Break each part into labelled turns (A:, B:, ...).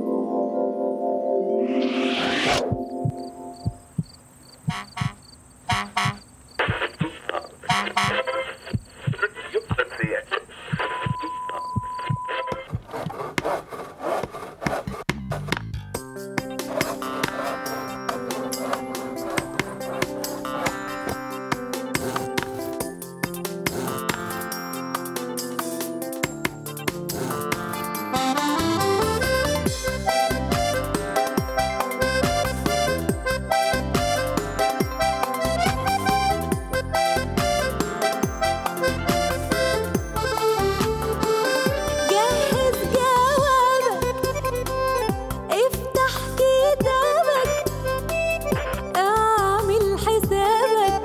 A: جهز جوابك افتح كتابك اعمل حسابك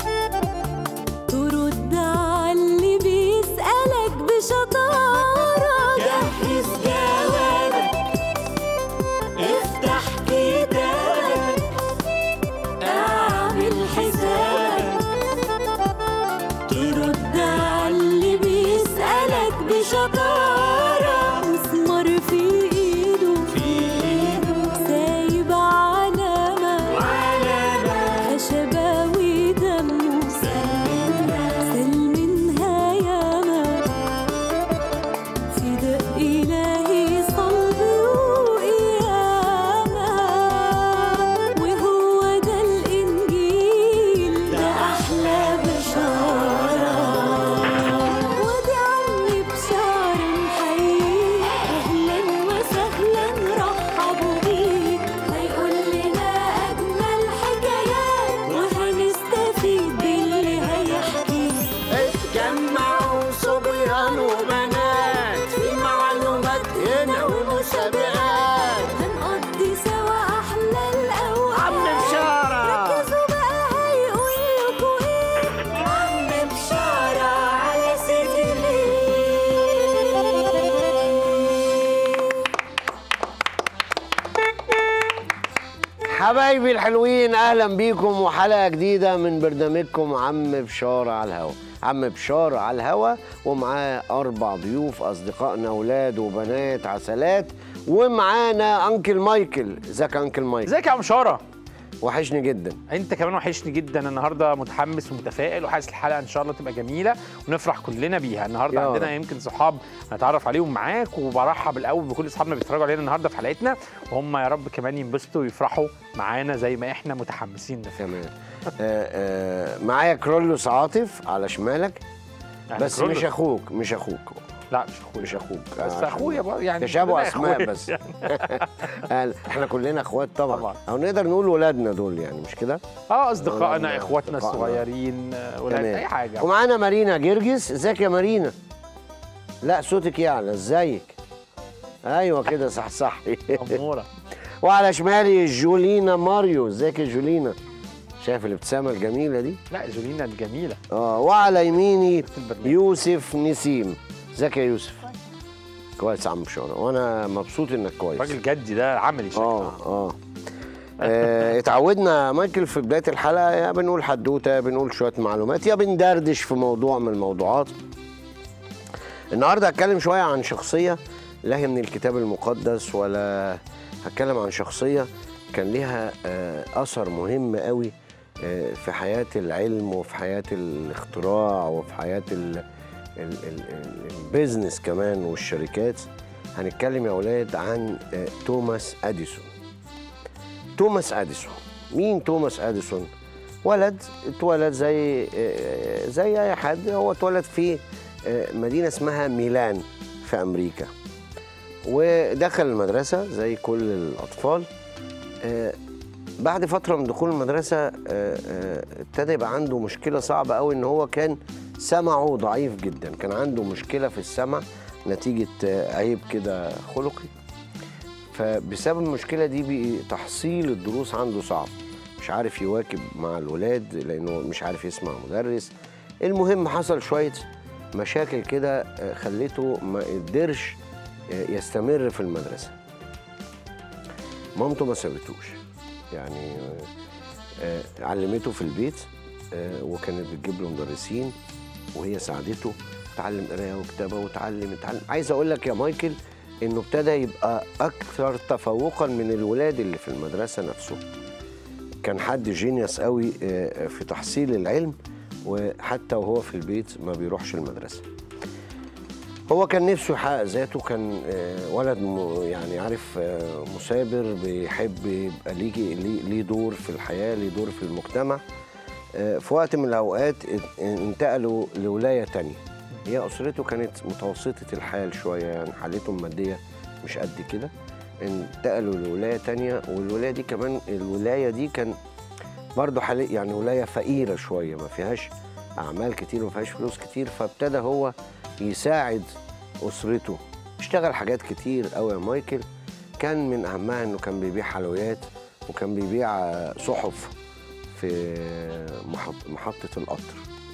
A: ترد على اللي بيسألك بشطارة جهز جوابك افتح كتابك اعمل حسابك ترد على اللي بيسألك بشطارة مسمار في ايده في ايده سايب علامة وعلامة خشبة ودمه سل منها ياما فداء إلهي صلب وقيامة وهو ده الإنجيل ده أحلى بشارة ودي عمي بشارة نحييه أهلا وسهلا رحبوا بيه هيقول لنا أجمل حكايات وهنستفيد باللي هيحكيه
B: اتجمعوا صبيان وبنات في معلومات هنا ومسابقات
A: هنقضي سوا أحلى الأوقات
B: عم بشارة
A: ركزوا بقى هيقول لكوا إيه عم بشارة على سيدي
C: حبايبي الحلوين اهلا بيكم وحلقه جديده من برنامجكم عم بشاره على الهوا عم بشاره على الهوا ومعاه اربع ضيوف اصدقائنا اولاد وبنات عسلات ومعانا انكل مايكل ازيك يا انكل مايكل
D: ازيك يا عم شاره
C: وحشني جدا
D: انت كمان وحشني جدا النهارده متحمس ومتفائل وحاسس الحلقه ان شاء الله تبقى جميله ونفرح كلنا بيها النهارده
C: يا
D: عندنا
C: رب.
D: يمكن صحاب هنتعرف عليهم معاك وبرحب الاول بكل اصحابنا بيتفرجوا علينا النهارده في حلقتنا وهم يا رب كمان ينبسطوا ويفرحوا معانا زي ما احنا متحمسين نفرح
C: تمام آه، آه، معايا كرولوس عاطف على شمالك
D: يعني
C: بس
D: كرولوس.
C: مش اخوك مش اخوك
D: لا مش اخويا
C: مش اخوك
D: بس
C: عشان
D: اخويا بقى يعني
C: تشابه
D: كلنا
C: اسماء
D: إخوات.
C: بس قال احنا كلنا اخوات طبعا,
D: طبعاً.
C: او نقدر نقول ولادنا دول يعني مش كده
D: اه اصدقائنا
C: أولادنا،
D: اخواتنا
C: أصدقائنا.
D: الصغيرين آه، ولاد
C: تمام.
D: اي حاجه
C: ومعانا مارينا جرجس ازيك يا مارينا لا صوتك يعلى ازيك ايوه كده صح صح
D: اموره
C: وعلى شمالي جولينا ماريو ازيك يا جولينا شايف الابتسامه الجميله دي
D: لا جولينا الجميله
C: اه وعلى يميني
D: البرنامج.
C: يوسف نسيم ازيك يا يوسف كويس يا عم بشاره وانا مبسوط انك كويس
D: راجل جدي ده عملي شكله
C: اه اه آه، اتعودنا يا مايكل في بدايه الحلقه يا بنقول حدوته يا بنقول شويه معلومات يا بندردش في موضوع من الموضوعات النهارده هتكلم شويه عن شخصيه لا هي من الكتاب المقدس ولا هتكلم عن شخصيه كان ليها آه، اثر مهم قوي آه، في حياه العلم وفي حياه الاختراع وفي حياه ال- ال- ال- ال- البيزنس كمان والشركات هنتكلم يا اولاد عن آه، توماس اديسون توماس اديسون مين توماس اديسون ولد اتولد زي آه، زي اي حد هو اتولد في آه، مدينه اسمها ميلان في امريكا ودخل المدرسه زي كل الاطفال آه، بعد فتره من دخول المدرسه آه، آه، ابتدى يبقى عنده مشكله صعبه قوي ان هو كان سمعه ضعيف جدا كان عنده مشكله في السمع نتيجه آه، عيب كده خلقي فبسبب المشكله دي بقي تحصيل الدروس عنده صعب مش عارف يواكب مع الولاد لانه مش عارف يسمع مدرس المهم حصل شويه مشاكل كده آه، خلته ما قدرش آه، يستمر في المدرسه مامته ما سابتوش يعني آه، آه، علمته في البيت آه، وكانت بتجيب له مدرسين وهي ساعدته اتعلم قرايه وكتابه وتعلم اتعلم عايز اقول لك يا مايكل انه ابتدى يبقى اكثر تفوقا من الولاد اللي في المدرسه نفسهم كان حد جينيوس قوي آه، في تحصيل العلم وحتى وهو في البيت ما بيروحش المدرسه هو كان نفسه يحقق ذاته كان آه، ولد م- يعني عارف آه، مثابر بيحب يبقى ليه ليه- ليه دور في الحياه ليه دور في المجتمع آه، في وقت من الاوقات ات- انتقلوا لولايه تانية هي اسرته كانت متوسطه الحال شويه يعني حالتهم الماديه مش قد كده انتقلوا لولايه تانية والولايه دي كمان الولايه دي كان برضه حالي يعني ولايه فقيره شويه ما فيهاش اعمال كتير وما فيهاش فلوس كتير فابتدى هو يساعد اسرته اشتغل حاجات كتير قوي يا مايكل كان من اهمها انه كان بيبيع حلويات وكان بيبيع آه، صحف في محط محطه القطر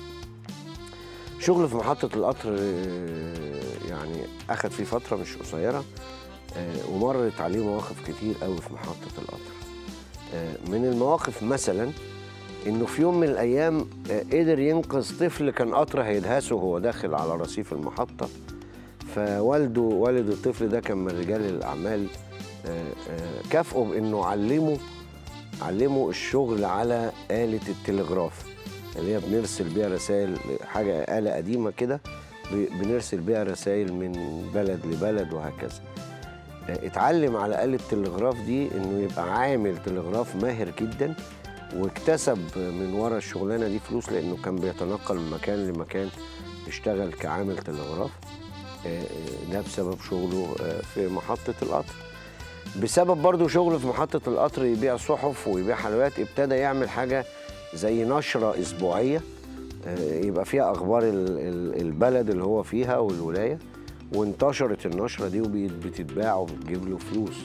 C: شغل في محطه القطر آه، يعني اخد فيه فتره مش قصيره آه، ومرت عليه مواقف كتير قوي في محطه القطر آه، من المواقف مثلا انه في يوم من الايام آه، قدر ينقذ طفل كان قطر هيدهسه وهو داخل على رصيف المحطه فوالده والد الطفل ده كان من رجال الاعمال آه، آه، كافئه بانه علمه علمه الشغل على آلة التلغراف اللي هي بنرسل بيها رسائل حاجة آلة قديمة كده ب- بنرسل بيها رسائل من بلد لبلد وهكذا آه، اتعلم على آلة التلغراف دي انه يبقى عامل تلغراف ماهر جدا واكتسب من ورا الشغلانة دي فلوس لانه كان بيتنقل من مكان لمكان يشتغل كعامل تلغراف آه، آه، ده بسبب شغله آه، في محطة القطر بسبب برضو شغله في محطة القطر يبيع صحف ويبيع حلويات ابتدى يعمل حاجة زي نشرة أسبوعية آه، يبقى فيها أخبار ال- ال- البلد اللي هو فيها والولاية وانتشرت النشرة دي وبتتباع وبتجيب له فلوس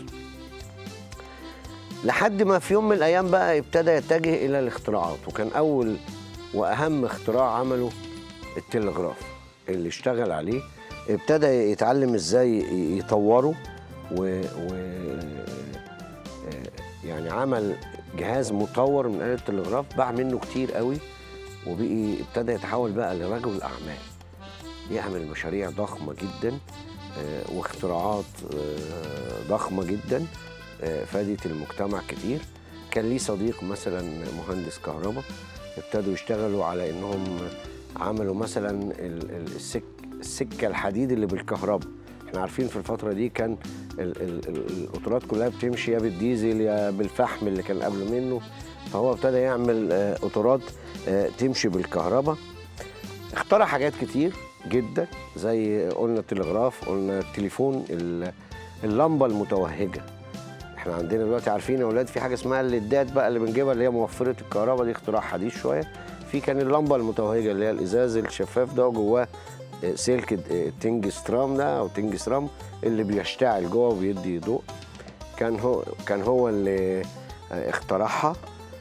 C: لحد ما في يوم من الأيام بقى ابتدى يتجه إلى الاختراعات وكان أول وأهم اختراع عمله التلغراف اللي اشتغل عليه ابتدى يتعلم ازاي يطوره و, و... يعني عمل جهاز مطور من آلة التلغراف باع منه كتير قوي وبقي ابتدى يتحول بقى لرجل أعمال يعمل مشاريع ضخمة جدا آه، واختراعات آه، ضخمة جدا آه، فادت المجتمع كتير كان ليه صديق مثلا مهندس كهرباء ابتدوا يشتغلوا على انهم عملوا مثلا ال- ال- السك السكه الحديد اللي بالكهرباء احنا عارفين في الفتره دي كان ال- ال- ال- القطارات كلها بتمشي يا بالديزل يا بالفحم اللي كان قبل منه فهو ابتدى يعمل آه، قطارات آه، تمشي بالكهرباء اخترع حاجات كتير جدا زي قلنا التلغراف قلنا التليفون ال- اللمبه المتوهجه احنا عندنا دلوقتي عارفين يا اولاد في حاجه اسمها الليدات بقى اللي بنجيبها اللي هي موفره الكهرباء دي اختراع حديث شويه في كان اللمبه المتوهجه اللي هي الازاز الشفاف ده وجواه آه، سلك آه، تنجسترام ده او تنجسترام اللي بيشتعل جوه وبيدي ضوء كان هو كان هو اللي آه، اخترعها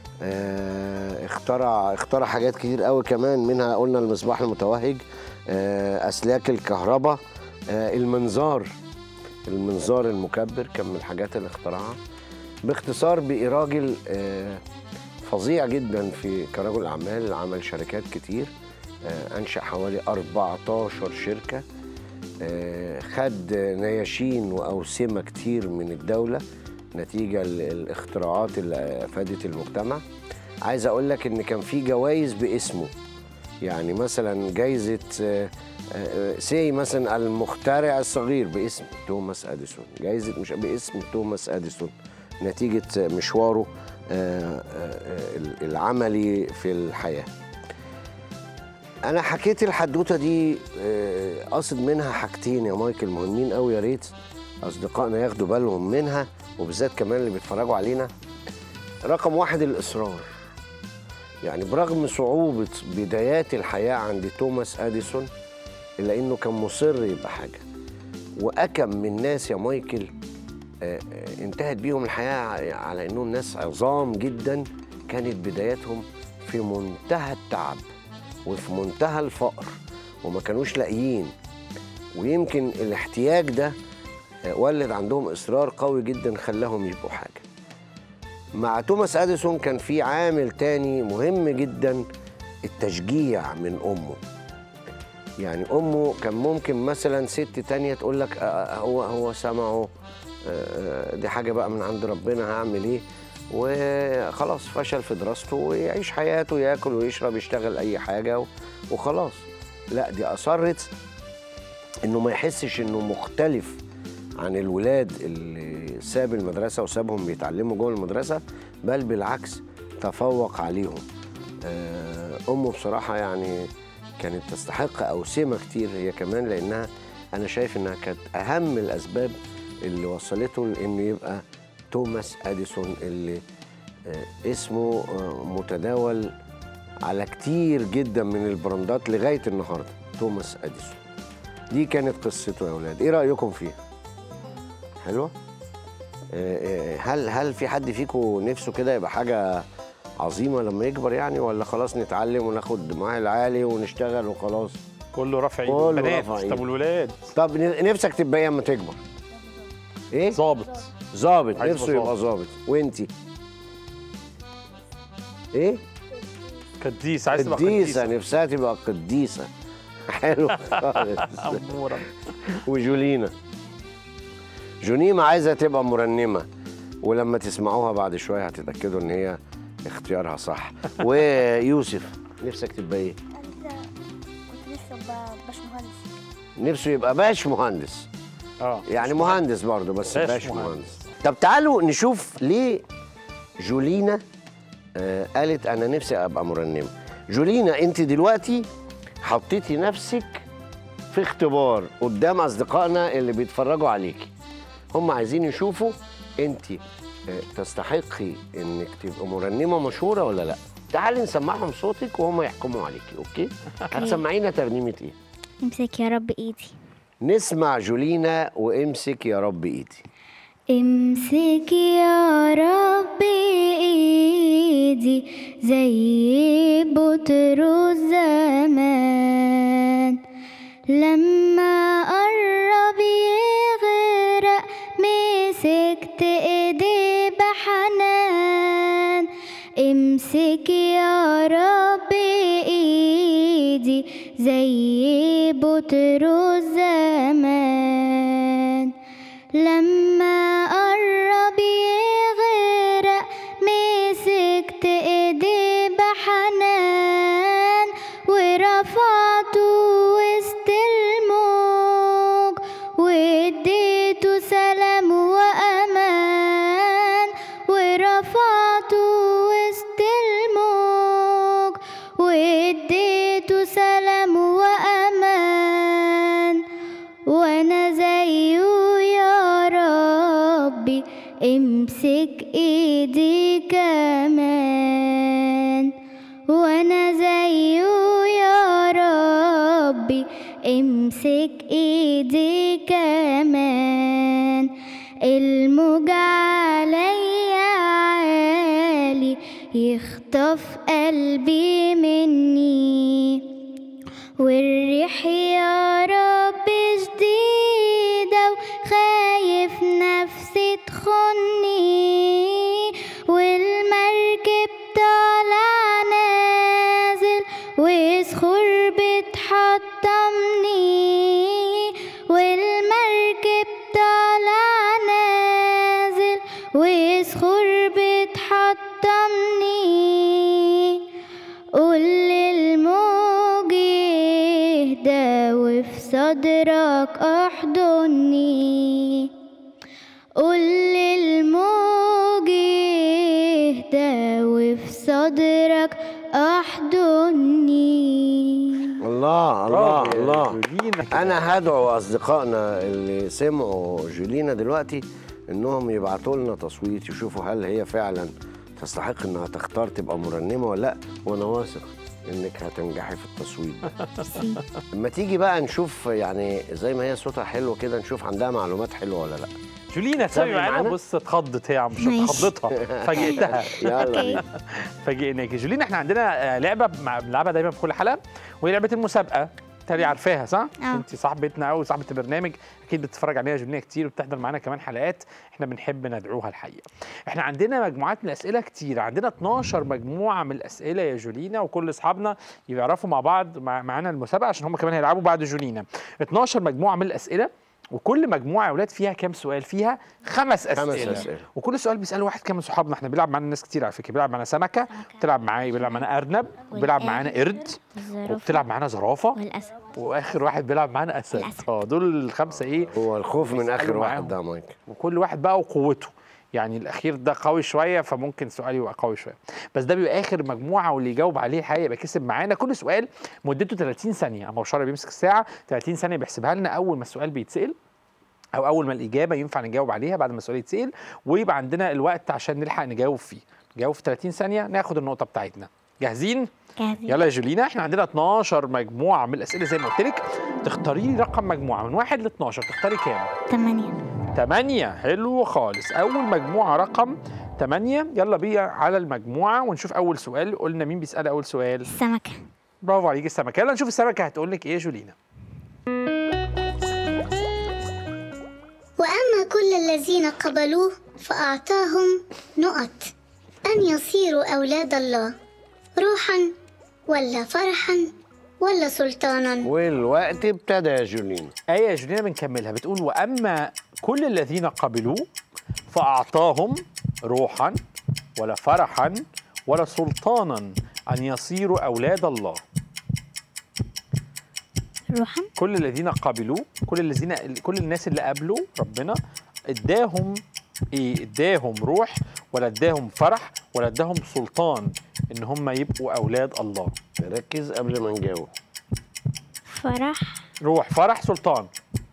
C: آه، اخترع اخترع حاجات كتير قوي كمان منها قلنا المصباح المتوهج آه، اسلاك الكهرباء آه، المنظار المنظار المكبر كان من الحاجات اللي اخترعها باختصار بقي راجل آه، فظيع جدا في كرجل اعمال عمل شركات كتير آه، انشا حوالي 14 شركه آه، خد نياشين واوسمه كتير من الدوله نتيجه الاختراعات اللي فادت المجتمع عايز اقول لك ان كان في جوائز باسمه يعني مثلا جايزه آه، آه، سي مثلا المخترع الصغير باسم توماس اديسون جايزه مش باسم توماس اديسون نتيجه مشواره آه، آه، العملي في الحياه انا حكيت الحدوته دي آه، قصد منها حاجتين يا مايكل مهمين قوي يا ريت اصدقائنا ياخدوا بالهم منها وبالذات كمان اللي بيتفرجوا علينا رقم واحد الاصرار يعني برغم صعوبة بدايات الحياة عند توماس أديسون إلا إنه كان مصر يبقى حاجة وأكم من ناس يا مايكل آه، آه، انتهت بيهم الحياة على إنهم ناس عظام جدا كانت بداياتهم في منتهى التعب وفي منتهى الفقر وما كانوش لاقيين ويمكن الاحتياج ده آه، ولد عندهم إصرار قوي جدا خلاهم يبقوا حاجة مع توماس اديسون كان في عامل تاني مهم جدا التشجيع من امه يعني امه كان ممكن مثلا ست تانية تقول لك آه، هو هو سمعه آه، دي حاجه بقى من عند ربنا هعمل ايه وخلاص فشل في دراسته ويعيش حياته ياكل ويشرب يشتغل اي حاجه و- وخلاص لا دي اصرت انه ما يحسش انه مختلف عن الولاد اللي ساب المدرسه وسابهم بيتعلموا جوه المدرسه بل بالعكس تفوق عليهم آه، امه بصراحه يعني كانت تستحق اوسمه كتير هي كمان لانها انا شايف انها كانت اهم الاسباب اللي وصلته لانه يبقى توماس اديسون اللي آه، اسمه آه، متداول على كتير جدا من البراندات لغايه النهارده توماس اديسون دي كانت قصته يا اولاد ايه رايكم فيها حلوه آه، آه، هل هل في حد فيكم نفسه كده يبقى حاجه عظيمه لما يكبر يعني ولا خلاص نتعلم وناخد معاه العالي ونشتغل وخلاص
D: كله رافع ايده
C: كله
D: البنات
C: رافع إيده.
D: طب والولاد
C: طب ن- نفسك تبقى ايه اما تكبر ايه
D: ظابط
C: ظابط
D: عايز
C: نفسه
D: يبقى
C: يبقى ظابط وانتي ايه
D: قديس عايز تبقى
C: قديسه
D: قديسه
C: نفسها تبقى قديسه حلو خالص
D: أمورة.
C: وجولينا جونيما عايزه تبقى مرنمه ولما تسمعوها بعد شويه هتتاكدوا ان هي اختيارها صح ويوسف نفسك تبقى ايه
E: انت كنت لسه ب- باشمهندس
C: نفسه يبقى باش مهندس
D: اه
C: يعني مهندس برضه بس
D: باش
C: باش
D: مهندس.
C: مهندس طب تعالوا نشوف ليه جولينا آه قالت انا نفسي ابقى مرنمه جولينا انت دلوقتي حطيتي نفسك في اختبار قدام اصدقائنا اللي بيتفرجوا عليكي هم عايزين يشوفوا انت آه، تستحقي انك تبقى مرنمه مشهوره ولا لا تعالي نسمعهم صوتك وهم يحكموا عليكي اوكي هتسمعينا ترنيمه ايه
E: امسك يا رب ايدي
C: نسمع جولينا وامسك يا رب ايدي
E: امسك يا رب ايدي زي بطرس زمان لما قرب يغرق مسكت ايدي بحنان امسك يا رب ايدي زي بطرس زمان لما قرب يغرق مسكت ايدي بحنان ورفعته وسط الموج واديته سلام وامان ورفعته وسط الموج واديته سلام وامان وانا زيه يا ربي امسك ايدي كمان وانا زيه يا ربي امسك ايدي كمان الموج عليا عالي يخطف قلبي مني والريح يا رب جديدة وخايف نفسي تخني والمركب طالع نازل وصخور بتحطمني والمركب طالع نازل وصخور بتحطمني قول للموج يهدى وفي صدرك احضني قول للموج يهدى وفي صدرك احضني
C: الله الله
D: برافو يا
C: الله
D: جولينا.
C: انا هدعو اصدقائنا اللي سمعوا جولينا دلوقتي انهم يبعتوا لنا تصويت يشوفوا هل هي فعلا تستحق انها تختار تبقى مرنمه ولا لا وانا واثق انك هتنجحي في التصويت ده اما تيجي بقى نشوف يعني زي ما هي صوتها حلو كده نشوف عندها معلومات حلوه ولا لا
D: جولينا تسوي
C: تسوي
D: معانا
C: معانا؟
D: بص اتخضت هي يا عم مش
E: ماشي.
D: اتخضتها فاجئتها
C: يلا
E: اوكي
C: بينا.
D: فاجئناك جولينا احنا عندنا آه، لعبه مع- بنلعبها دايما في كل حلقه وهي لعبه المسابقه تالي عارفاها صح؟
E: آه.
D: انت صاحبتنا قوي صاحبه البرنامج اكيد بتتفرج عليها جولينا كتير وبتحضر معانا كمان حلقات احنا بنحب ندعوها الحقيقه. احنا عندنا مجموعات من الاسئله كتير عندنا 12 مجموعه من الاسئله يا جولينا وكل اصحابنا يعرفوا مع بعض مع معانا المسابقه عشان هم كمان هيلعبوا بعد جولينا. 12 مجموعه من الاسئله وكل مجموعه يا اولاد فيها كام سؤال؟ فيها خمس اسئله,
C: أسئلة.
D: وكل سؤال بيساله واحد كمان من صحابنا احنا بيلعب معانا ناس كتير على فكره بيلعب معانا سمكه بتلعب معايا بيلعب معانا ارنب وبيلعب معانا قرد
E: الزرافة
D: وبتلعب معانا زرافه
E: والأسد
D: واخر واحد بيلعب معانا اسد
E: الأسد.
D: اه دول الخمسه ايه
C: هو الخوف من اخر
D: بيسألوا
C: واحد
D: معاهم.
C: ده يا مايك
D: وكل واحد بقى وقوته يعني الاخير ده قوي شويه فممكن سؤال يبقى قوي شويه بس ده بيبقى اخر مجموعه واللي يجاوب عليه الحقيقه يبقى كسب معانا كل سؤال مدته 30 ثانيه اما بشاره بيمسك الساعه 30 ثانيه بيحسبها لنا اول ما السؤال بيتسال او اول ما الاجابه ينفع نجاوب عليها بعد ما السؤال يتسال ويبقى عندنا الوقت عشان نلحق نجاوب فيه نجاوب في 30 ثانيه ناخد النقطه بتاعتنا جاهزين
E: جاهزين
D: يلا يا جولينا احنا عندنا 12 مجموعه من الاسئله زي ما قلت لك تختاري لي رقم مجموعه من واحد ل 12 تختاري كام
E: ثمانية
D: 8 حلو خالص اول مجموعه رقم 8 يلا بينا على المجموعه ونشوف اول سؤال قلنا مين بيسال اول سؤال
E: السمكة
D: برافو عليك السمكه يلا نشوف السمكه هتقول لك ايه يا جولينا
F: وأما كل الذين قبلوه فأعطاهم نقط أن يصيروا أولاد الله روحا ولا فرحا ولا سلطانا
C: والوقت ابتدى يا جولين
D: آية يا جولينا بنكملها بتقول وأما كل الذين قبلوه فأعطاهم روحا ولا فرحا ولا سلطانا أن يصيروا أولاد الله
E: روحا
D: كل الذين قبلوا كل الذين كل الناس اللي قابلوا ربنا اداهم ايه اداهم روح ولا اداهم فرح ولا اداهم سلطان ان هم يبقوا اولاد الله
C: ركز قبل ما نجاوب
E: فرح
D: روح فرح سلطان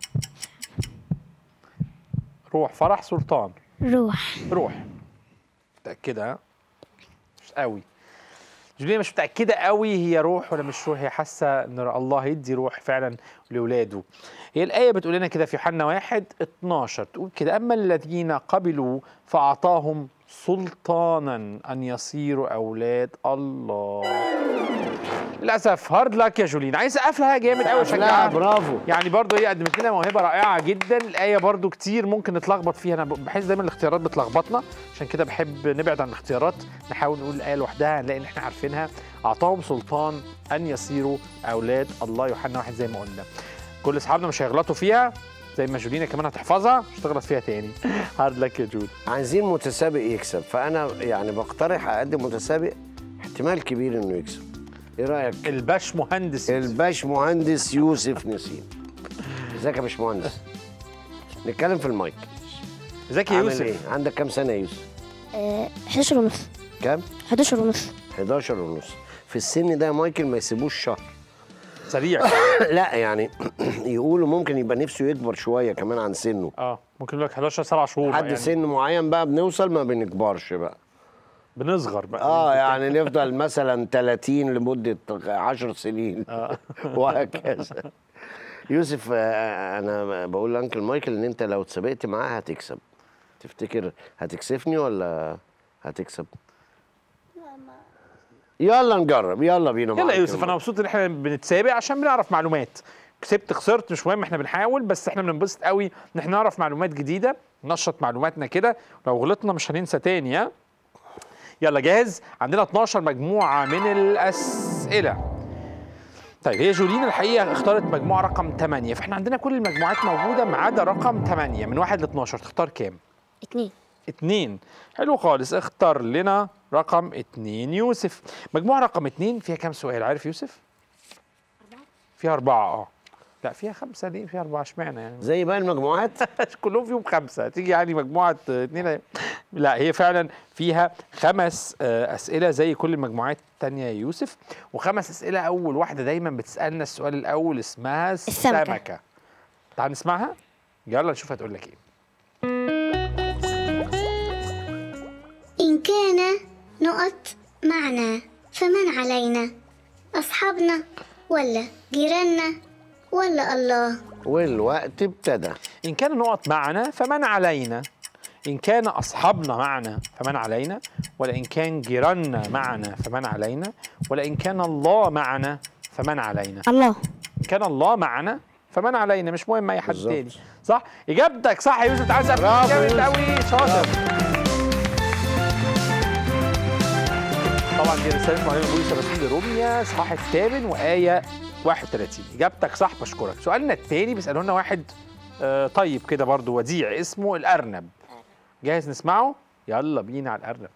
D: روح فرح سلطان
E: روح
D: روح متأكدة ها؟ مش قوي جوليا مش متأكدة قوي هي روح ولا مش روح هي حاسة ان الله يدي روح فعلا لولاده هي الآية بتقول لنا كده في يوحنا واحد 12 تقول كده أما الذين قبلوا فأعطاهم سلطانا أن يصيروا أولاد الله للأسف هارد لك يا جولين عايز أقفلها جامد قوي
C: لا
D: أشجعها
C: برافو
D: يعني برضه هي قدمت لنا موهبه رائعه جدا الايه برضه كتير ممكن نتلخبط فيها انا بحس دايما الاختيارات بتلخبطنا عشان كده بحب نبعد عن الاختيارات نحاول نقول الايه لوحدها هنلاقي ان احنا عارفينها اعطاهم سلطان ان يصيروا اولاد الله يوحنا واحد زي ما قلنا كل اصحابنا مش هيغلطوا فيها زي ما جولينا كمان هتحفظها مش هتغلط فيها تاني هارد لك يا جول
C: عايزين متسابق يكسب فانا يعني بقترح اقدم متسابق احتمال كبير انه يكسب ايه رايك
D: الباش مهندس
C: الباش مهندس يوسف نسيم ازيك يا باش مهندس نتكلم في المايك
D: ازيك يا
C: عامل
D: يوسف
C: ايه عندك كام سنه يا يوسف
E: 11 ونص
C: كام
E: 11 ونص
C: 11 ونص في السن ده يا مايكل ما يسيبوش شهر
D: سريع
C: لا يعني يقولوا ممكن يبقى نفسه يكبر شويه كمان عن سنه
D: اه ممكن يقول لك 11 7 شهور
C: حد
D: يعني
C: سن معين بقى بنوصل ما بنكبرش بقى
D: بنصغر بقى
C: اه يعني نفضل مثلا 30 لمده 10 سنين وهكذا يوسف آه، انا بقول لانكل مايكل ان انت لو اتسابقت معاه هتكسب تفتكر هتكسفني ولا هتكسب يلا نجرب يلا بينا
D: يلا
C: مع
D: يا يوسف
C: أنكل
D: انا مبسوط ان احنا بنتسابق عشان بنعرف معلومات كسبت خسرت مش مهم احنا بنحاول بس احنا بننبسط قوي ان احنا نعرف معلومات جديده ننشط معلوماتنا كده لو غلطنا مش هننسى تاني ها يلا جاهز عندنا 12 مجموعه من الاسئله طيب هي جولين الحقيقه اختارت مجموعه رقم 8 فاحنا عندنا كل المجموعات موجوده ما عدا رقم 8 من 1 ل 12 تختار كام
E: اتنين
D: اتنين حلو خالص اختار لنا رقم اتنين يوسف مجموعة رقم اتنين فيها كام سؤال عارف يوسف؟ فيها أربعة اه لا فيها خمسة ليه فيها أربعة اشمعنى يعني
C: زي باقي المجموعات
D: كلهم فيهم خمسة تيجي يعني مجموعة آه، اتنين لا هي فعلا فيها خمس آه، أسئلة زي كل المجموعات التانية يا يوسف وخمس أسئلة أول واحدة دايما بتسألنا السؤال الأول اسمها
E: السمكة.
D: السمكة تعال نسمعها يلا نشوف هتقول لك ايه
F: إن كان نقط معنا فمن علينا أصحابنا ولا جيراننا ولا الله
C: والوقت ابتدى
D: إن كان نقط معنا فمن علينا إن كان أصحابنا معنا فمن علينا ولا إن كان جيراننا معنا فمن علينا ولا إن كان الله معنا فمن علينا
E: الله
D: ان كان الله معنا فمن علينا مش مهم اي حد
C: بالظبط.
D: تاني صح اجابتك صح يا يوسف تعالى سقف
C: برافو
D: جامد
C: يوسف.
D: قوي شاطر طبعا دي رساله معلم بولس الرسول لروميا اصحاح الثامن وايه 31 اجابتك صح بشكرك سؤالنا الثاني بيسالوا لنا واحد آه، طيب كده برضو وديع اسمه الارنب جاهز نسمعه يلا بينا على الارنب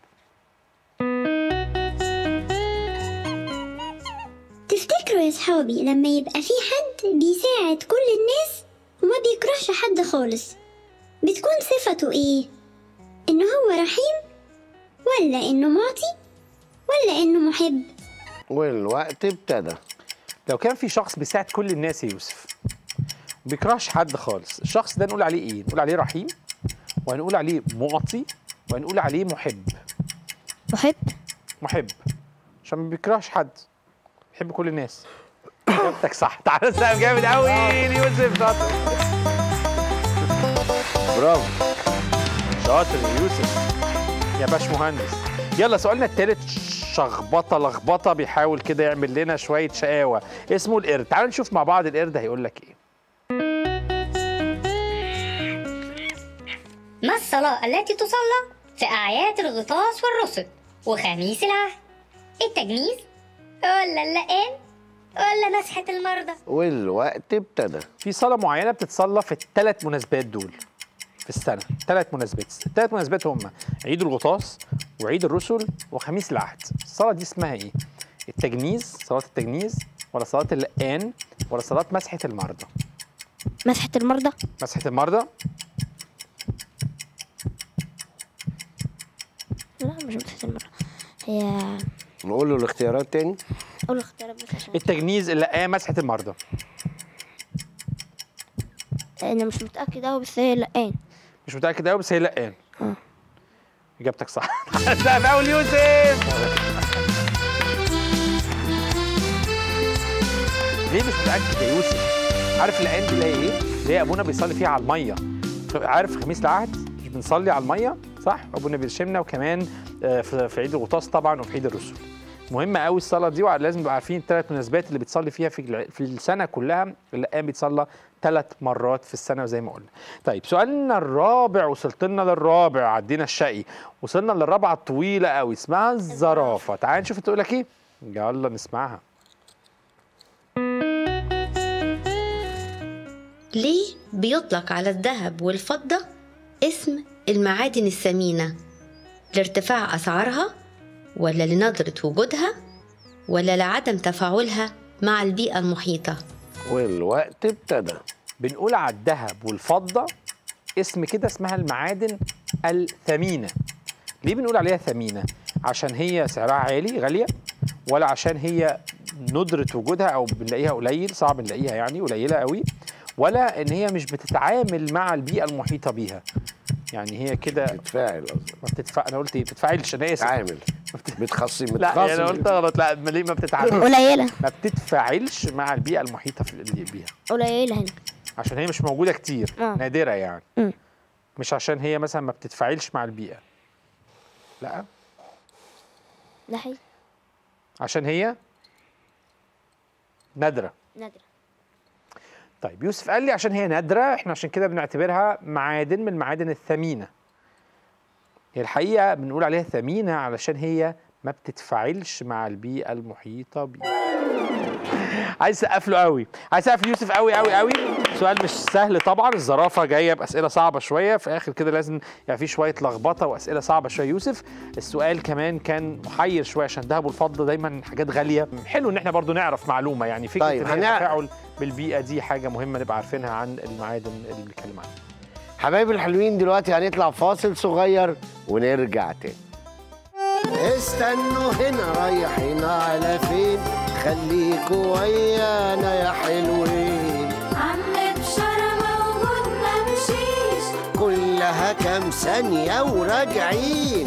F: تفتكروا يا صحابي لما يبقى في حد بيساعد كل الناس وما بيكرهش حد خالص بتكون صفته ايه انه هو رحيم ولا انه معطي ولا انه محب
C: والوقت ابتدى
D: لو كان في شخص بيساعد كل الناس يا يوسف ما بيكرهش حد خالص الشخص ده نقول عليه ايه نقول عليه رحيم وهنقول عليه معطي وهنقول عليه محب
E: محب
D: محب عشان ما بيكرهش حد بيحب كل الناس اجابتك صح تعالى السقف جامد قوي ليوسف شاطر
C: برافو
D: شاطر يا يوسف يا باش مهندس يلا سؤالنا التالت شخبطه لخبطه بيحاول كده يعمل لنا شويه شقاوه اسمه القرد تعالوا نشوف مع بعض القرد هيقول لك ايه
G: ما الصلاة التي تصلى في أعياد الغطاس والرسل وخميس العهد التجميز ولا اللقان ولا مسحة المرضى
C: والوقت ابتدى
D: في صلاه معينه بتتصلى في الثلاث مناسبات دول في السنه ثلاث مناسبات الثلاث مناسبات هم عيد الغطاس وعيد الرسل وخميس العهد الصلاه دي اسمها ايه التجميز صلاه التجميز ولا صلاه اللقان ولا صلاه مسحه المرضى
E: مسحة المرضى
D: مسحه المرضى
E: لا مش مسحة المرضى هي
C: نقول له الاختيارات تاني
E: أول اختيارات بس عشان
D: التجميز اللقان مسحه المرضى
E: أنا مش متأكد أوي بس هي لقان
D: مش متاكد قوي بس هي لقان اجابتك صح سقف اول يوسف ليه مش متاكد يا يوسف عارف اللقان دي اللي هي ايه اللي هي ابونا بيصلي فيها على الميه عارف خميس العهد مش بنصلي على الميه صح ابونا بيرشمنا وكمان آه، في في عيد الغطاس طبعا وفي عيد الرسل مهمة قوي الصلاة دي ولازم نبقى عارفين الثلاث مناسبات اللي بتصلي فيها في الع- في السنة كلها اللقان بيتصلى ثلاث مرات في السنة زي ما قلنا. طيب سؤالنا الرابع وصلت لنا للرابع عدينا الشقي وصلنا للرابعة الطويلة قوي اسمها الزرافة تعال نشوف تقول لك ايه يلا نسمعها
H: ليه بيطلق على الذهب والفضة اسم المعادن الثمينة لارتفاع أسعارها ولا لندرة وجودها ولا لعدم تفاعلها مع البيئة المحيطة
C: والوقت ابتدى
D: بنقول على الذهب والفضة اسم كده اسمها المعادن الثمينة ليه بنقول عليها ثمينة؟ عشان هي سعرها عالي غالية ولا عشان هي ندرة وجودها أو بنلاقيها قليل صعب نلاقيها يعني قليلة قوي ولا إن هي مش بتتعامل مع البيئة المحيطة بيها يعني هي كده
C: تتفاعل قصدي
D: ما بتدفع انا قلت ايه بتتفاعلش انا اسف
C: تعامل بتخصي
D: لا يعني انا قلت
C: متخصص
D: غلط لا ما ليه ما بتتعاملش
E: قليلة
D: ما بتتفاعلش مع البيئة المحيطة في اللي بيها
E: قليلة هنا
D: عشان هي مش موجودة كتير
E: آه.
D: نادرة يعني
E: مم.
D: مش عشان هي مثلا ما بتتفاعلش مع البيئة لا
E: ده حقيقي
D: عشان هي نادرة
E: نادرة
D: طيب يوسف قال لي عشان هي نادرة احنا عشان كده بنعتبرها معادن من المعادن الثمينة هي الحقيقة بنقول عليها ثمينة علشان هي ما بتتفاعلش مع البيئة المحيطة بيها عايز اسقف له قوي عايز اسقف ليوسف قوي قوي قوي سؤال مش سهل طبعا الزرافه جايه باسئله صعبه شويه في اخر كده لازم يبقى في شويه لخبطه واسئله صعبه شويه يوسف السؤال كمان كان محير شويه عشان الذهب والفضه دايما حاجات غاليه حلو ان احنا برضو نعرف معلومه يعني فكره
C: طيب،
D: ان هي
C: هنع-
D: التفاعل بالبيئه دي حاجه مهمه نبقى عارفينها عن المعادن اللي بنتكلم عنها
C: حبايبي الحلوين دلوقتي هنطلع فاصل صغير ونرجع تاني استنوا هنا رايحين على فين خليكوا ويانا يا حلوين
A: عم بشارة موجود ممشيش
C: كلها كام ثانية وراجعين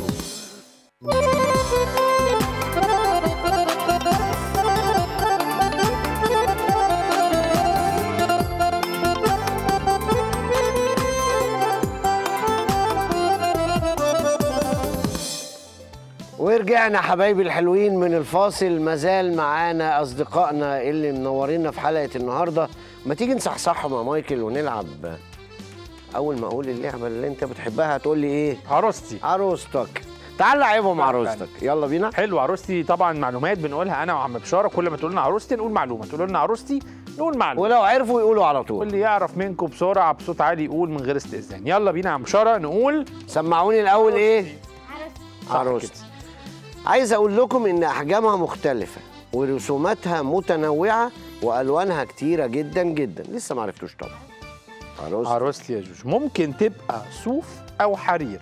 C: ورجعنا حبايبي الحلوين من الفاصل مازال معانا اصدقائنا اللي منورينا في حلقه النهارده ما تيجي نصحصحهم يا مايكل ونلعب اول ما اقول اللعبه اللي انت بتحبها هتقول لي ايه
D: عروستي
C: عروستك تعال لعبهم عروستك يلا بينا
D: حلو عروستي طبعا معلومات بنقولها انا وعم بشاره كل ما تقول لنا عروستي نقول معلومه تقول لنا عروستي نقول معلومه
C: ولو عرفوا يقولوا على طول
D: واللي يعرف منكم بسرعه بصوت عالي يقول من غير استئذان يلا بينا يا عم بشاره نقول
C: سمعوني الاول ايه
D: صح
C: عروستي
D: كده.
C: عايز اقول لكم ان احجامها مختلفه ورسوماتها متنوعه والوانها كتيره جدا جدا لسه ما عرفتوش طبعا عروستي
D: عروستي يا جوج ممكن تبقى صوف او حرير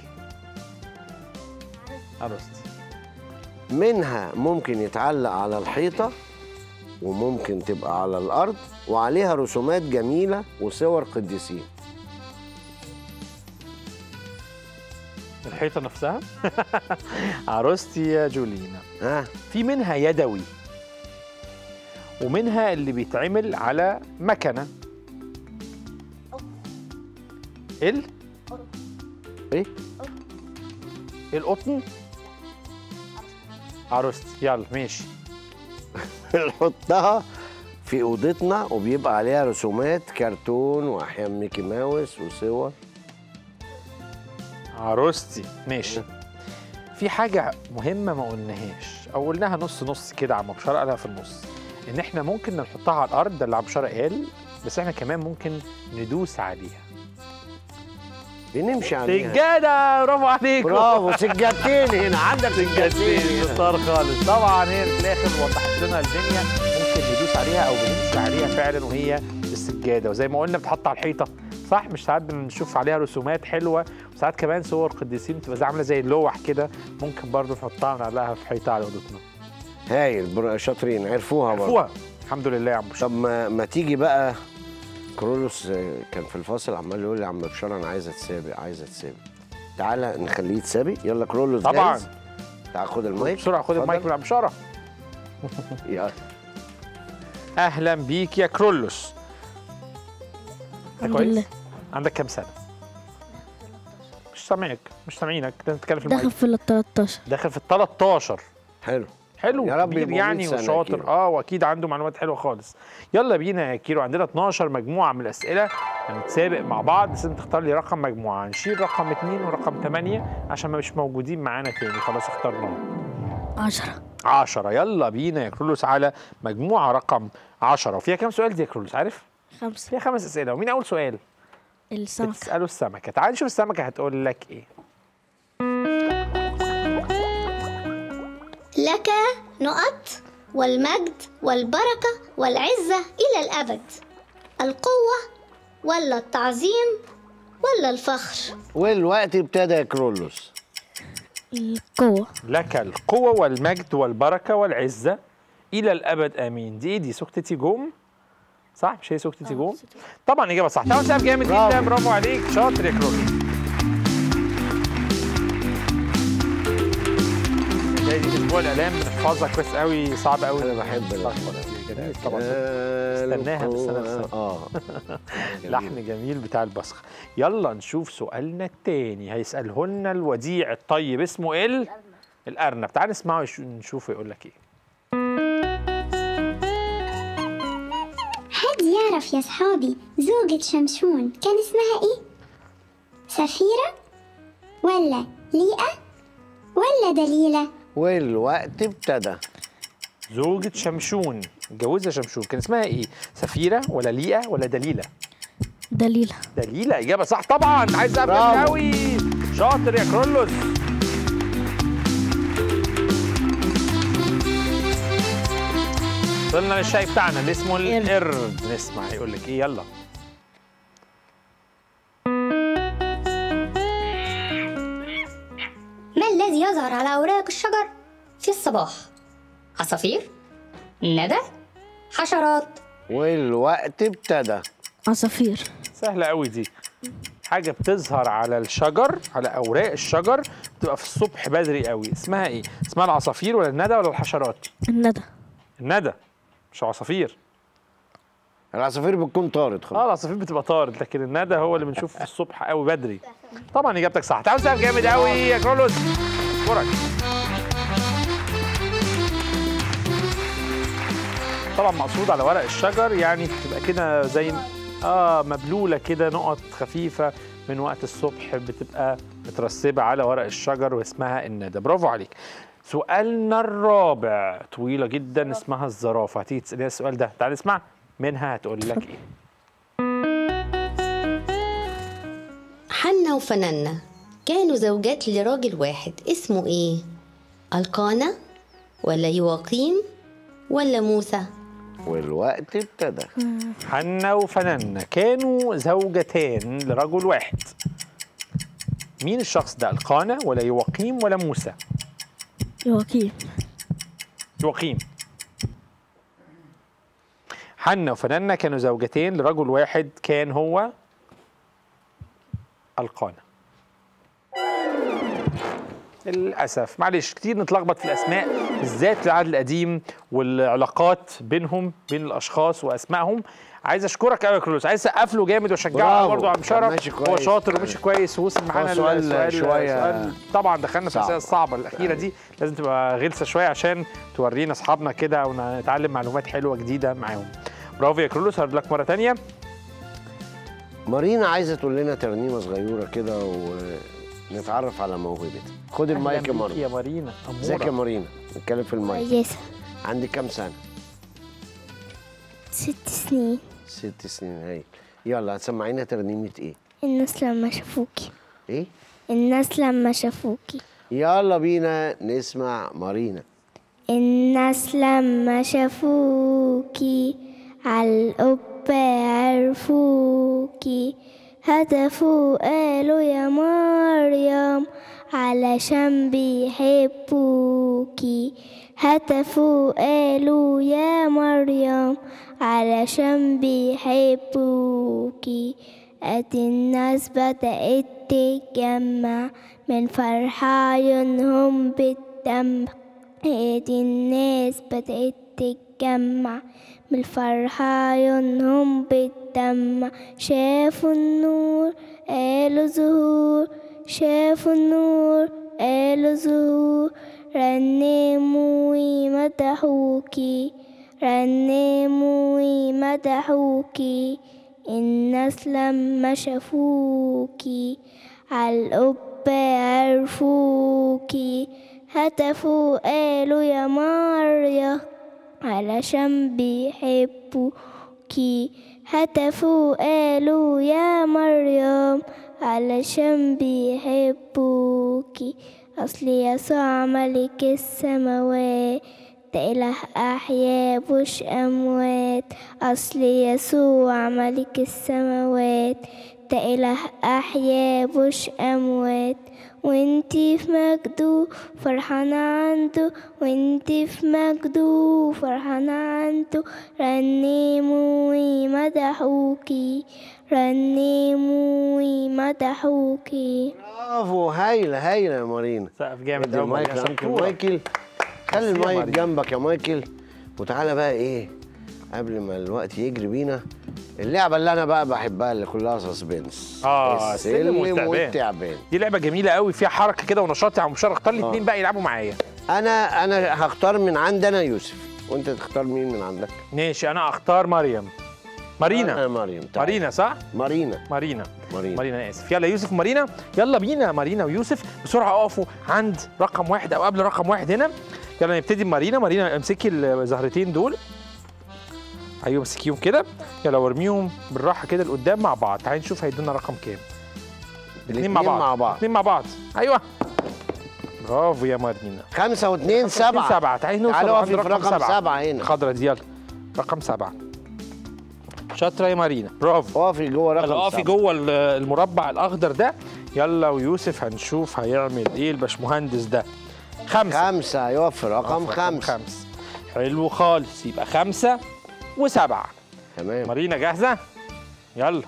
D: عروستي
C: منها ممكن يتعلق على الحيطة وممكن تبقى على الأرض وعليها رسومات جميلة وصور قديسين
D: الحيطه نفسها عروستي يا جولينا
C: ها
D: في منها يدوي ومنها اللي بيتعمل على مكنه ال
C: ايه
D: القطن عروستي يلا ماشي
C: نحطها في أوضتنا وبيبقى عليها رسومات كرتون وأحيانا ميكي ماوس وصور
D: عروستي ماشي في حاجة مهمة ما قلناهاش أو قلناها نص نص كده عم بشارة قالها في النص إن إحنا ممكن نحطها على الأرض ده اللي عم بشارة قال بس إحنا كمان ممكن ندوس عليها
C: بنمشي عليها
D: سجادة برافو عليكم
C: برافو سجادتين هنا عندك سجادتين هنا
D: مختار خالص طبعا هي في الآخر وضحت لنا الدنيا ممكن ندوس عليها أو بنمشي عليها فعلا وهي السجادة وزي ما قلنا بتحط على الحيطة صح مش ساعات بنشوف عليها رسومات حلوه وساعات كمان صور قديسين بتبقى زي عامله زي اللوح كده ممكن برضو نحطها ونعلقها في حيطه على اوضتنا
C: هايل بر- شاطرين عرفوها برضه
D: عرفوها الحمد لله يا عم بشار
C: طب ما, ما تيجي بقى كرولوس آه، كان في الفاصل عمال يقول لي يا عم بشار انا عايز اتسابق عايز اتسابق تعالى نخليه يتسابق يلا كرولوس
D: طبعا
C: جاهز؟ تعال خد المايك
D: بسرعه خد
C: اتفضل.
D: المايك من عم بشاره
C: يلا
D: اهلا بيك يا كرولوس أنت
E: الحمد
D: كويس؟
E: لله
D: عندك كام سنه مش سامعك مش سامعينك لازم تتكلم في
E: داخل
D: المايك
E: في ال 13
D: داخل في ال 13
C: حلو
D: حلو
C: يا رب
D: كبير
C: يبقوا
D: يعني
C: 100 سنة
D: وشاطر
C: كيلو.
D: اه واكيد عنده معلومات حلوه خالص يلا بينا يا كيلو عندنا 12 مجموعه من الاسئله هنتسابق مع بعض بس انت تختار لي رقم مجموعه هنشيل رقم 2 ورقم 8 عشان ما مش موجودين معانا تاني خلاص اخترناهم
E: 10
D: 10 يلا بينا يا كرولوس على مجموعه رقم 10 وفيها كام سؤال دي يا كرولوس عارف
E: 5
D: فيها خمس اسئله ومين اول سؤال
E: السمكة
D: بتساله السمكه تعال نشوف السمكه هتقول لك ايه
F: لك نقط والمجد والبركة والعزة إلى الأبد القوة ولا التعظيم ولا الفخر
C: والوقت ابتدى يا كرولوس
E: القوة
D: لك القوة والمجد والبركة والعزة إلى الأبد آمين دي إيه دي سكتتي جوم صح مش هي سكتتي جوم طبعا إجابة صح طبعا سقف جامد جدا
C: برافو.
D: برافو عليك شاطر يا كرولوس زي دي اسبوع الاعلام بنحفظها كويس قوي صعب قوي
C: انا بحب
D: صح، جميل طبعا استناها من سنة لسنة.
C: اه
D: لحن جميل بتاع البصخ يلا نشوف سؤالنا التاني هيسأله لنا الوديع الطيب اسمه ايه ال- الارنب تعال نسمعه يش- نشوفه يقول لك ايه
F: حد يعرف يا صحابي زوجة شمشون كان اسمها ايه؟ سفيرة ولا ليئة ولا دليلة
C: والوقت ابتدى
D: زوجة شمشون اتجوزها شمشون كان اسمها ايه سفيرة ولا ليئة ولا دليلة
E: دليلة
D: دليلة إجابة صح طبعا عايز أبقى
C: برافو.
D: قوي شاطر يا كرولوس وصلنا للشاي بتاعنا اللي اسمه القرد نسمع يقول لك ايه يلا
G: ما الذي يظهر على أوراق الشجر في الصباح؟ عصافير؟ ندى؟ حشرات؟
C: والوقت ابتدى
E: عصافير
D: سهلة قوي دي حاجة بتظهر على الشجر على أوراق الشجر بتبقى في الصبح بدري قوي اسمها ايه؟ اسمها العصافير ولا الندى ولا الحشرات؟
E: الندى
D: الندى مش عصافير
C: العصافير بتكون طارت
D: اه
C: خلاص
D: العصافير بتبقى طارد لكن الندى هو اللي بنشوفه في الصبح قوي بدري طبعا اجابتك صح تعال سقف جامد قوي يا كرولوس اشكرك طبعا مقصود على ورق الشجر يعني بتبقى كده زي اه مبلوله كده نقط خفيفه من وقت الصبح بتبقى مترسبه على ورق الشجر واسمها الندى برافو عليك سؤالنا الرابع طويله جدا اسمها الزرافه هتيجي تساليها السؤال ده تعالي اسمع منها هتقول لك ايه
H: حنة وفنانة كانوا زوجات لراجل واحد اسمه ايه؟ القانا ولا يواقيم ولا موسى؟
C: والوقت ابتدى
D: حنا وفنانة كانوا زوجتان لرجل واحد مين الشخص ده القانا ولا يواقيم ولا موسى
E: يواقيم
D: يواقيم حنا وفنانة كانوا زوجتين لرجل واحد كان هو القانا للأسف معلش كتير نتلخبط في الأسماء بالذات في العهد القديم والعلاقات بينهم بين الأشخاص وأسمائهم عايز أشكرك قوي يا كرولوس عايز أسقف له جامد وأشجعه
C: برافو.
D: برضه على
C: كان
D: مشرف
C: ماشي
D: هو
C: كويس.
D: شاطر ومشي كويس ووصل معانا
C: سؤال
D: السؤال-
C: شوية
D: سؤال طبعا دخلنا في
C: صعب.
D: الأسئلة الصعبة الأخيرة دي لازم تبقى غلسة شوية عشان تورينا أصحابنا كده ونتعلم معلومات حلوة جديدة معاهم برافو يا كرولوس هرد لك مرة تانية
C: مارينا عايزه تقول لنا ترنيمه صغيره كده ونتعرف على موهبتها خد المايك يا
D: أهلاً بيكي يا
C: مارينا
D: مارينا
C: ازيك يا
D: أمورة
C: مارينا نتكلم في المايك
E: كويسة
C: عندك كام سنه
E: ست سنين
C: ست سنين هاي يلا هتسمعينا ترنيمه ايه
E: الناس لما شافوكي
C: ايه
E: الناس لما شافوكي
C: يلا بينا نسمع مارينا
E: الناس لما شافوكي عالقبة عرفوكي هتفوا قالوا يا مريم علشان بيحبوكي هتفوا قالوا يا مريم علشان بيحبوكي ادي الناس بدأت تتجمع من فرحة عيونهم بالدمع ادي الناس بدأت تتجمع من الفرحة عيونهم بالدمع شافوا النور قالوا ظهور شافوا النور قالوا ظهور رنموا ومدحوكي رنموا ومدحوكي الناس لما شافوكي عالقبة عرفوكي هتفوا قالوا يا مريم علشان بيحبوكي هتفوا قالوا يا مريم علشان بيحبوكي أصل يسوع ملك السماوات ده إله أحياء مش أموات أصل يسوع ملك السماوات ده إله أحياء مش أموات وانتي في مجده فرحانة عنده وانتي في مجده فرحانة عنده رنموا ومدحوكي رنموا ومدحوكي
C: برافو هايله هايله يا مارينا
D: سقف جامد
C: ادي
D: قوي
C: المايك
D: يا
C: لأنكل
D: شطورة.
C: مايكل خلي
D: يا
C: المايك
D: مارينا.
C: جنبك يا مايكل وتعالى بقى ايه قبل ما الوقت يجري بينا اللعبه اللي انا بقى بحبها اللي كلها سسبنس
D: اه السلم
C: السلم
D: والتعبان
C: والتعبان
D: دي لعبه جميله قوي فيها حركه كده ونشاط يا عم مشارك اختار لي
C: آه.
D: اتنين بقى يلعبوا معايا
C: انا انا هختار من عندنا يوسف وانت تختار مين من عندك
D: ماشي انا اختار مريم
C: انا
D: مارينا
C: مريم تعال.
D: مارينا صح
C: مارينا
D: مارينا
C: مارينا
D: مارينا انا اسف يلا يوسف ومارينا يلا بينا مارينا ويوسف بسرعه اقفوا عند رقم واحد او قبل رقم واحد هنا يلا نبتدي بمارينا مارينا امسكي الزهرتين دول ايوه امسكيهم كده يلا وارميهم بالراحه كده لقدام مع بعض تعالي نشوف هيدونا رقم كام الاثنين مع بعض
C: مع بعض
D: الاثنين مع بعض ايوه برافو يا مارينا
C: خمسة واثنين سبعة
D: سبعة تعالي نوصل
C: تعالوا
D: عند
C: اقفي في رقم سبعة هنا
D: الخضرة دي يلا رقم سبعة شاطرة يا مارينا برافو
C: اقفي جوه رقم
D: يلا اقفي
C: سبعة.
D: جوه ال- المربع الاخضر ده يلا ويوسف هنشوف هيعمل ايه الباشمهندس ده خمسة
C: خمسة يقف في رقم خمسة
D: خمسة حلو خالص يبقى خمسة وسبعة
C: تمام
D: مارينا جاهزة؟ يلا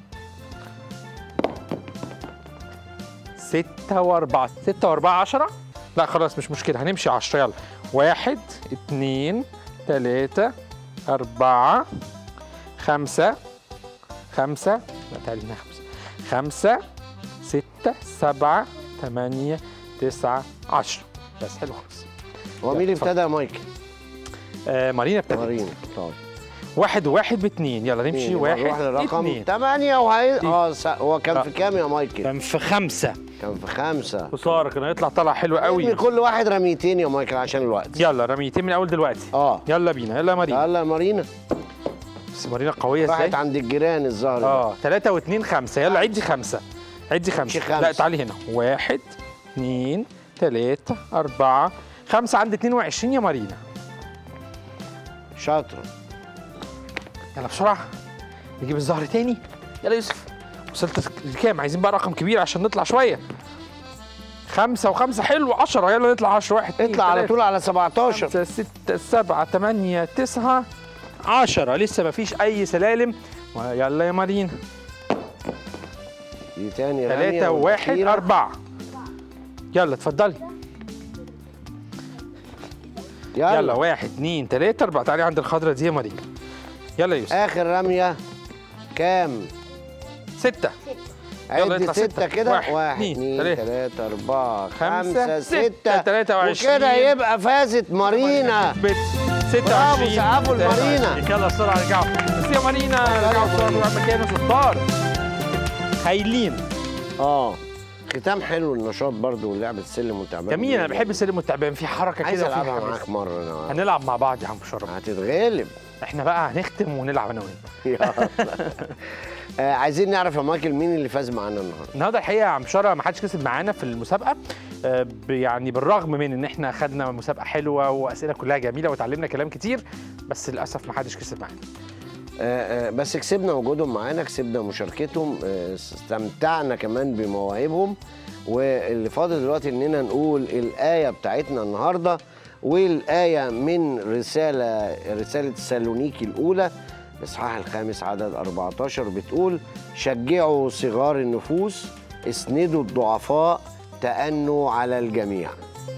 D: ستة وأربعة ستة وأربعة عشرة لا خلاص مش مشكلة هنمشي عشرة يلا واحد اتنين تلاتة أربعة خمسة خمسة لا تعالي هنا خمسة خمسة ستة سبعة تمانية تسعة عشرة بس حلو خالص
C: هو مين اللي ابتدى يا مايكل؟
D: آه مارينا ابتدت
C: مارينا طيب
D: واحد وواحد باتنين يلا نمشي
C: اتنين.
D: واحد
C: نروح لرقم
D: اتنين
C: 8 وهي اه س- هو كان
D: آه.
C: في كام يا مايكل؟
D: كان في خمسة
C: كان في خمسة
D: خسارة كان هيطلع طلع حلو
C: قوي
D: قوي
C: كل واحد رميتين يا مايكل عشان الوقت
D: يلا رميتين من اول دلوقتي
C: اه
D: يلا بينا يلا يا مارينا
C: يلا يا مارينا
D: بس مارينا قوية ازاي
C: راحت عند الجيران الظهر ده.
D: اه ثلاثة واثنين خمسة يلا عدي خمسة عدي خمسة
C: خمسة.
D: لا تعالي هنا واحد اثنين ثلاثة أربعة خمسة عند 22 يا مارينا
C: شاطرة
D: يلا بسرعة نجيب الزهر تاني يلا يوسف وصلت لكام عايزين بقى رقم كبير عشان نطلع شوية خمسة وخمسة حلو عشرة يلا نطلع عشرة واحد اتنين،
C: اطلع على
D: تلاتة،
C: طول على 17
D: خمسة ستة سبعة تمانية تسعة عشرة لسه مفيش أي سلالم يلا يا مارينا
C: دي تاني رمية
D: ثلاثة وواحد
C: والأخيرة.
D: أربعة يلا اتفضلي
C: يلا,
D: يلا واحد اتنين تلاتة أربعة تعالي عند الخضرة دي يا مارينا يلا يا يوسف
C: اخر رمية كام؟
D: ستة يلا
C: عد
D: نطلع
C: ستة
D: ستة.
C: كده
D: واحد،
C: واحد
D: اتنين،
C: اتنين
D: تلاتة.
C: تلاتة أربعة
D: خمسة،
C: خمسة
D: ستة،
C: ستة
D: تلاتة وعشرين.
C: وكده يبقى فازت مارينا
D: بيت 26
C: سقفوا لمارينا.
D: يلا بسرعة رجعوا بس يا مارينا رجعوا بسرعة نروح مكانه شطار هايلين
C: اه ختام حلو النشاط برضو ولعبة السلم والتعبان
D: جميل أنا بحب السلم والتعبان في حركة
C: عايز
D: كده وفي
C: العبها
D: حماس.
C: معاك مرة انا
D: هنلعب مع بعض يا عم شرف
C: هتتغلب
D: احنا بقى هنختم ونلعب انا وانت
C: يلا. آه عايزين نعرف يا مايكل مين اللي فاز معانا النهارده
D: النهارده الحقيقه يا عم شرى ما حدش كسب معانا في المسابقه آه، ب- يعني بالرغم من ان احنا خدنا مسابقه حلوه واسئله كلها جميله وتعلمنا كلام كتير بس للاسف ما حدش كسب معانا
C: آه، آه، بس كسبنا وجودهم معانا كسبنا مشاركتهم آه، استمتعنا كمان بمواهبهم واللي فاضل دلوقتي اننا نقول الايه بتاعتنا النهارده والايه من رساله رساله سالونيكي الاولى الاصحاح الخامس عدد 14 بتقول شجعوا صغار النفوس اسندوا الضعفاء تأنوا على الجميع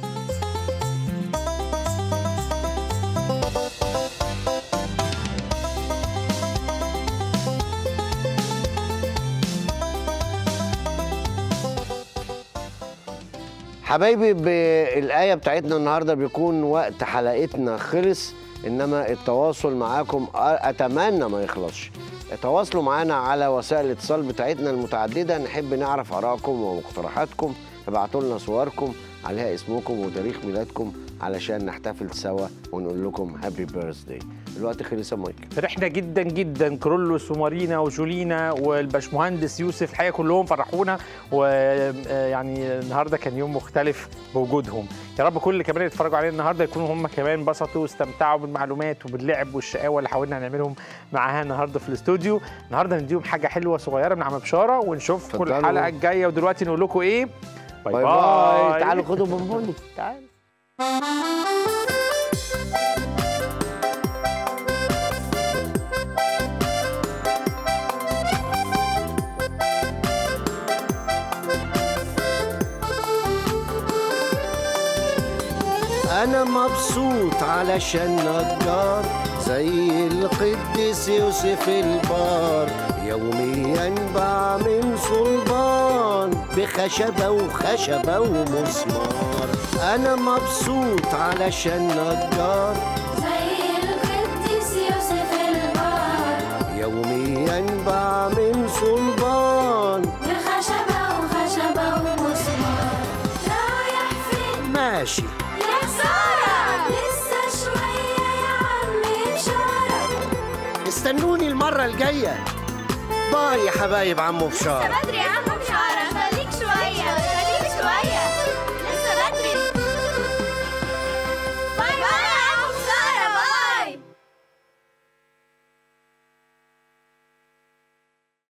C: حبايبي بالآية بتاعتنا النهاردة بيكون وقت حلقتنا خلص إنما التواصل معاكم أتمنى ما يخلصش تواصلوا معانا على وسائل الاتصال بتاعتنا المتعددة نحب نعرف آرائكم ومقترحاتكم ابعتوا لنا صوركم عليها اسمكم وتاريخ ميلادكم علشان نحتفل سوا ونقول لكم هابي بيرثداي الوقت خلص يا مايكل
D: فرحنا جدا جدا كرولوس ومارينا وجولينا والباشمهندس يوسف الحقيقه كلهم فرحونا ويعني النهارده كان يوم مختلف بوجودهم يا رب كل اللي كمان اللي اتفرجوا علينا النهارده يكونوا هم كمان انبسطوا واستمتعوا بالمعلومات وباللعب والشقاوه اللي حاولنا نعملهم معاها النهارده في الاستوديو النهارده نديهم حاجه حلوه صغيره من عم بشاره ونشوفكم
C: اتفضلوا.
D: الحلقه الجايه ودلوقتي نقول لكم ايه
C: باي باي تعالوا خدوا بونبوني تعالوا أنا مبسوط علشان نجار زي القديس يوسف البار يوميا بعمل صلبان بخشبة وخشبة ومسمار أنا مبسوط علشان نجار
A: زي القديس يوسف البار
C: يوميا بعمل صلبان
A: بخشبة وخشبة ومسمار رايح فين
C: ماشي
A: يا خسارة لسه شوية يا عم بشارة
C: استنوني المرة الجاية باي يا حبايب عمو بشار
A: بدري يا عم بشارة خليك شوية خليك شوية